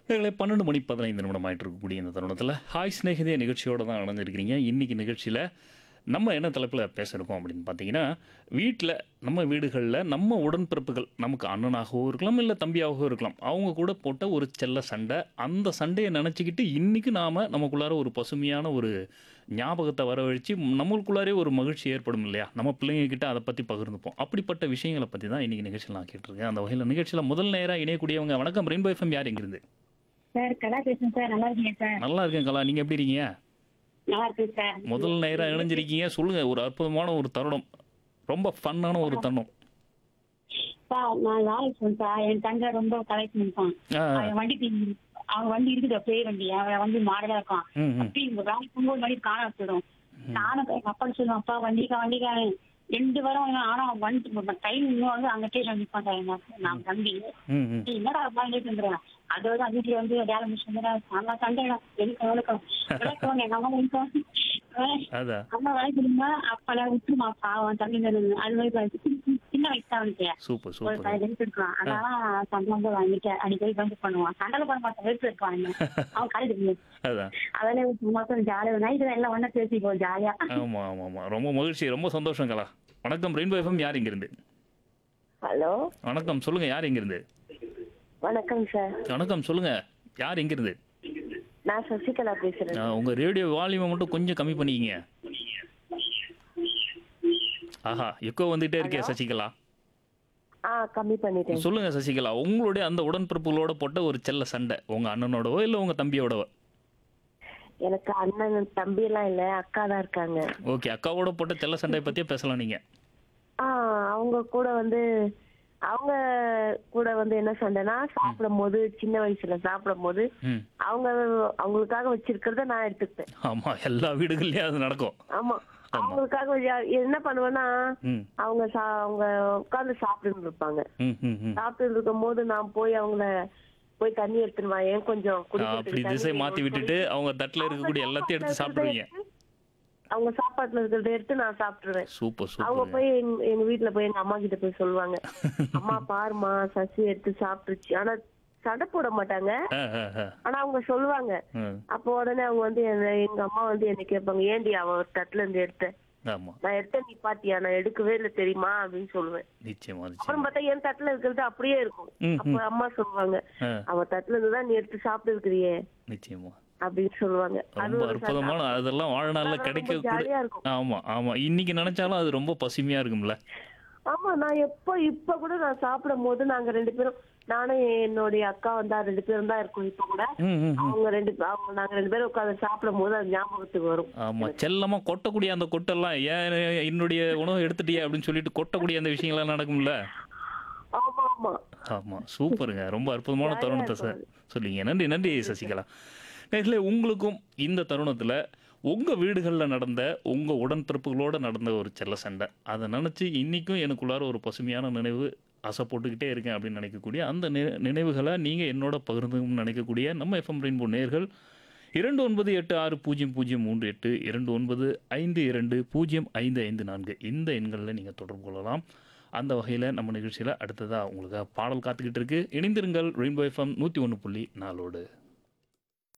நேர்களே பன்னெண்டு மணி பதினைந்து நிமிடம் ஆயிட்டு இருக்கக்கூடிய இந்த தருணத்தில் ஹாய் ஸ்நேகிதே நிகழ்ச்சியோடு தான் இணைஞ்சிருக்கிறீங்க இன்றைக்கி நிகழ்ச்சியில் நம்ம என்ன தலைப்பில் பேச இருக்கோம் அப்படின்னு பார்த்தீங்கன்னா வீட்டில் நம்ம வீடுகளில் நம்ம உடன்பிறப்புகள் நமக்கு அண்ணனாகவோ இருக்கலாம் இல்லை தம்பியாகவோ இருக்கலாம் அவங்க கூட போட்ட ஒரு செல்ல சண்டை அந்த சண்டையை நினச்சிக்கிட்டு இன்றைக்கி நாம் நமக்குள்ளார ஒரு பசுமையான ஒரு ஞாபகத்தை வரவழைச்சு நம்மளுக்குள்ளாரே ஒரு மகிழ்ச்சி ஏற்படும் இல்லையா நம்ம பிள்ளைங்க கிட்ட அதை பற்றி பகிர்ந்துப்போம் அப்படிப்பட்ட விஷயங்களை பற்றி தான் இன்றைக்கி நிகழ்ச்சியில் நான் கேட்டிருக்கேன் அந்த வகையில் நிகழ்ச்சியில் முதல் நேராக இணையக்கூடியவங்க வணக்கம் ரெயின்போ எஃப்எம் யார் எங்கிருந்து சார் கலா பேசுறேன் சார் நல்லா இருக்கீங்க சார் நல்லா இருக்கேன் கலா நீங்கள் எப்படி இருக்கீங்க நல்லா இருக்கு சார் முதல் நேரம் இணைஞ்சிருக்கீங்க சொல்லுங்க ஒரு அற்புதமான ஒரு தருணம் ரொம்ப ஃபன்னான ஒரு தருணம் சார் நான் வேலைக்கு போறேன் சார் என் தங்க ரொம்ப கலெக்ட் பண்ணிப்பான் ஆ, ஆ. அவன் வண்டி தீ- அவன் வண்டி இருக்குது அப்படியே வண்டி அவன் வந்து மாடலா இருக்கான் ம், ம். அப்படி இங்க வேலைக்கு போகும்போது வண்டி காண வச்சிடும் நானும் எங்க அப்பா சொல்லுவேன் அப்பா வண்டிக்கா வண்டிக்காரன் ரெண்டு வாரம் அவன் ஆனா அவன் வண்டி டைம் இன்னும் வந்து அங்கட்டே நிற்பான் சார் எங்க நான் தம்பி ம், ம். ஏய், என்னடா அப்பா இங்கே வந்துடுறேன் அதோட வீட்டுல வந்து வேலை முடிச்சு நான் சண்டை எனக்கு விளக்கம் விளக்கம் எங்க அம்மா விளக்கம் அதான் அம்மா வேலைக்கு இருந்தா அப்பெல்லாம் விட்டுருமா பாவம் தம்பி மேல அது மாதிரி பாரு. சின்ன- சின்ன வயசு தான் அவனுக்கு சூப்பர் ஒரு சூப்பர் பதினஞ்சு இருக்கான் அதனால சண்டை வந்து வாங்கிட்டு அடிக்கடி வந்து பண்ணுவான் சண்டை பண்ண மாட்டான் வெறுப்பு இருக்கான் அவன். அவன் கழுது அதான் அதெல்லாம் ஒரு மாசம் ஜாலியா நைட்டு எல்லாம் ஒண்ணா பேசிக்குவோம் ஜாலியா ஆமாம் ஆமாம் ஆமாம் ரொம்ப மகிழ்ச்சி ரொம்ப சந்தோஷம் கலா வணக்கம் ரெயின்போ எஃப்எம் யார் இங்கிருந்து ஹலோ வணக்கம் சொல்லுங்க யார் எங்கிருந்து வணக்கம் சார் வணக்கம் சொல்லுங்க யார் எங்கிருந்து நான் சசிகலா பேசுறேன் ஆ, உங்க ரேடியோ வால்யூமை மட்டும் கொஞ்சம் கம்மி பண்ணிக்கிங்க ஆஹா எக்கோ வந்துட்டே இருக்கே சசிகலா ஆ கம்மி பண்ணிட்டேன் சொல்லுங்க சசிகலா உங்களுடைய அந்த உடன்பிறப்புகளோட போட்ட ஒரு செல்ல சண்டை உங்க அண்ணனோடவோ இல்லை உங்க தம்பியோடவோ எனக்கு அண்ணன் தம்பி எல்லாம் இல்ல அக்கா தான் இருக்காங்க ஓகே அக்காவோட போட்ட செல்ல சண்டையை பத்தியே பேசலாம் நீங்க ஆ அவங்க கூட வந்து அவங்க கூட வந்து என்ன சண்டைனா சாப்பிடும் போது சின்ன வயசுல சாப்பிடும் போது ம் அவங்க அவங்களுக்காக வச்சிருக்கிறத நான் எடுத்துக்கிட்டேன் ஆமா எல்லா வீடுகள்லயும் அது நடக்கும் ஆமா அவங்களுக்காக யா- என்ன பண்ணுவேன்னா ம் அவங்க சா- அவங்க உட்கார்ந்து சாப்பிட்டு இருப்பாங்க ம் ம் ம் சாப்பிட்டு இருக்கும் போது நான் போய் அவங்கள போய் தண்ணி எடுத்துன்னு வா ஏன் கொஞ்சம் ஆ, குடிக்கிறதுக்கு அப்படி தண்ணி திசை வேணும்னு மாத்தி சொல்லி- விட்டுட்டு அவங்க தட்டுல இருக்கக்கூடிய எல்லாத்தையும் எடுத்து சாப்பிடுவீங்க அவங்க சாப்பாட்டுல இருக்கிறத எடுத்து நான் சாப்பிட்டுருவேன் சூப்பர் அவங்க சூப்பர் போய் எங்க எங்க வீட்டுல போய் எங்க அம்மா கிட்ட போய் சொல்லுவாங்க அம்மா பாருமா சசி எடுத்து சாப்பிட்டுருச்சு ஆனா சடை போட மாட்டாங்க ஆ ஆ ஆ ஆனா அவங்க சொல்லுவாங்க ம், அப்போ உடனே அவங்க வந்து என்ன- எங்க அம்மா வந்து என்ன கேட்பாங்க ஏண்டி அவ ஒரு தட்டுல இருந்து எடுத்த ஆமா நான் எடுத்த நீ பாத்தியா நான் எடுக்கவே இல்லை தெரியுமா அப்படின்னு சொல்லுவேன் நிச்சயமா நிச்சயமா அப்புறம் பார்த்தா என் தட்டுல இருக்கிறது அப்படியே இருக்கும் ம், அப்போ அம்மா சொல்லுவாங்க ஆ, அவ தட்டுல இருந்து தான் நீ எடுத்து சாப்பிட்டு இருக்கிறியே நிச்சயமா அப்படின்னு சொல்லுவாங்க அது ரொம்ப ஒரு அற்புதமான அதெல்லாம் வாழ்நாள்ல அதெல்லாம் ரொம்ப கிடைக்க ஜாலியா இருக்கும் ஆமா ஆமா இன்னைக்கு நினைச்சாலும் அது ரொம்ப பசுமையா இருக்கும்ல ஆமா நான் எப்போ இப்ப கூட நான் சாப்பிடும் போது நாங்க ரெண்டு பேரும் நானும் என்னுடைய அக்கா வந்தா ரெண்டு பேரும் தான் இருக்கோம் இப்ப கூட ம் ம் ம். அவங்க ரெண்டு அவங்க நாங்க ரெண்டு பேரும் உட்காந்து சாப்பிடும் போது அது ஞாபகத்துக்கு வரும் ஆமா செல்லமா கொட்டக்கூடிய அந்த கொட்டெல்லாம் ஏன் என்னுடைய உணவு எடுத்துட்டியா அப்படின்னு சொல்லிட்டு கொட்டக்கூடிய அந்த விஷயங்கள்லாம் நடக்கும்ல ஆமா ஆமா ஆமா சூப்பருங்க ரொம்ப அற்புதமான தருணத்தை சார் சொல்லிங்க நன்றி நன்றி சசிகலா நேர்களே உங்களுக்கும் இந்த தருணத்தில் உங்கள் வீடுகளில் நடந்த உங்கள் உடன்பிறப்புகளோட நடந்த ஒரு செல்ல சண்டை அதை நினச்சி இன்றைக்கும் எனக்குள்ளார ஒரு பசுமையான நினைவு ஆசை போட்டுக்கிட்டே இருக்கேன் அப்படின்னு நினைக்கக்கூடிய அந்த நி- நினைவுகளை நீங்கள் என்னோட பகிர்ந்துக்கணும்னு நினைக்கக்கூடிய நம்ம எஃப்எம் ரெயின்போ நேர்கள் இரண்டு ஒன்பது எட்டு ஆறு பூஜ்ஜியம் பூஜ்ஜியம் மூன்று எட்டு இரண்டு ஒன்பது ஐந்து இரண்டு பூஜ்ஜியம் ஐந்து ஐந்து நான்கு இந்த எண்களில் நீங்கள் தொடர்பு கொள்ளலாம் அந்த வகையில் நம்ம நிகழ்ச்சியில் அடுத்ததாக உங்களுக்கு பாடல் காத்துக்கிட்டு இருக்கு இணைந்திருங்கள் ரெயின்போ எஃப்எம் நூற்றி ஒன்று புள்ளி நாலோடு